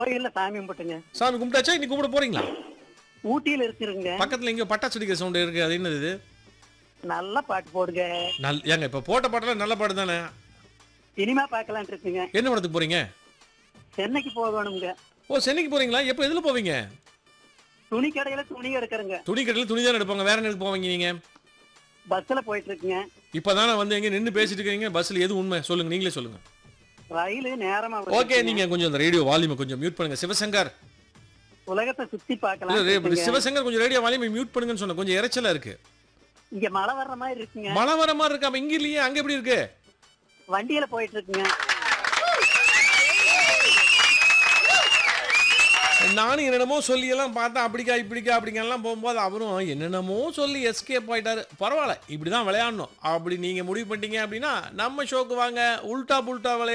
கோயில்ல சாமி கும்பிட்டுங்க சாமி கும்பிட்டாச்சா இன்னைக்கு கும்பிட போறீங்களா ஊட்டியில இருக்குறங்க பக்கத்துல எங்கேயோ பட்டாசு அடிக்கிற சவுண்ட் இருக்கு அது என்னது இது நல்ல பாட்டு போடுங்க நல் ஏங்க இப்ப போட்ட பாட்டெல்லாம் நல்ல பாட்டு தானே சினிமா பார்க்கலான் இருக்குங்க என்ன படத்துக்கு போறீங்க சென்னைக்கு போகணுங்க ஓ சென்னைக்கு போறீங்களா எப்போ எதுல போவீங்க துணி கடையில துணி எடுக்கிறேங்க துணி கடையில் துணி தானே எடுப்பாங்க வேற என்ன போவீங்க நீங்க பஸ்ல போயிட்டு இருக்குங்க இப்பதானே வந்து எங்க நின்னு பேசிட்டு இருக்கீங்க பஸ்ல எது உண்மை சொல்லுங்க நீங்களே சொல்லுங்க ரயில் நேரமா ஓகே வருதுங்க. நீங்க கொஞ்சம் அந்த ரேடியோ வால்யூமை கொஞ்சம் மியூட் பண்ணுங்க சிவசங்கர் உலகத்தை சுத்தி இல்ல, பார்க்கலாம் ரே- இருக்குங்க. சிவசங்கர் கொஞ்சம் ரேடியோ வால்யூமை மியூட் பண்ணுங்கன்னு சொன்ன கொஞ்சம் இறைச்சலா இருக்கு இங்க மழை வர்ற மாதிரி இருக்குங்க மழை வர மாதிரி இருக்கு அப்ப இங்க இல்லையே அங்க எப்படி இருக்கு வண்டியில போயிட்டு இருக்குங்க நானும் என்னென்னமோ சொல்லி எல்லாம் பார்த்தா அப்படிக்கா இப்படிக்கா அப்படிங்கலாம் போகும்போது அவரும் என்னென்னமோ சொல்லி எஸ்கேப் ஆயிட்டாரு பரவாயில்ல இப்படிதான் விளையாடணும் அப்படி நீங்க முடிவு பண்ணிட்டீங்க அப்படின்னா நம்ம ஷோக்கு வாங்க உல்டா புல்டா விளையாட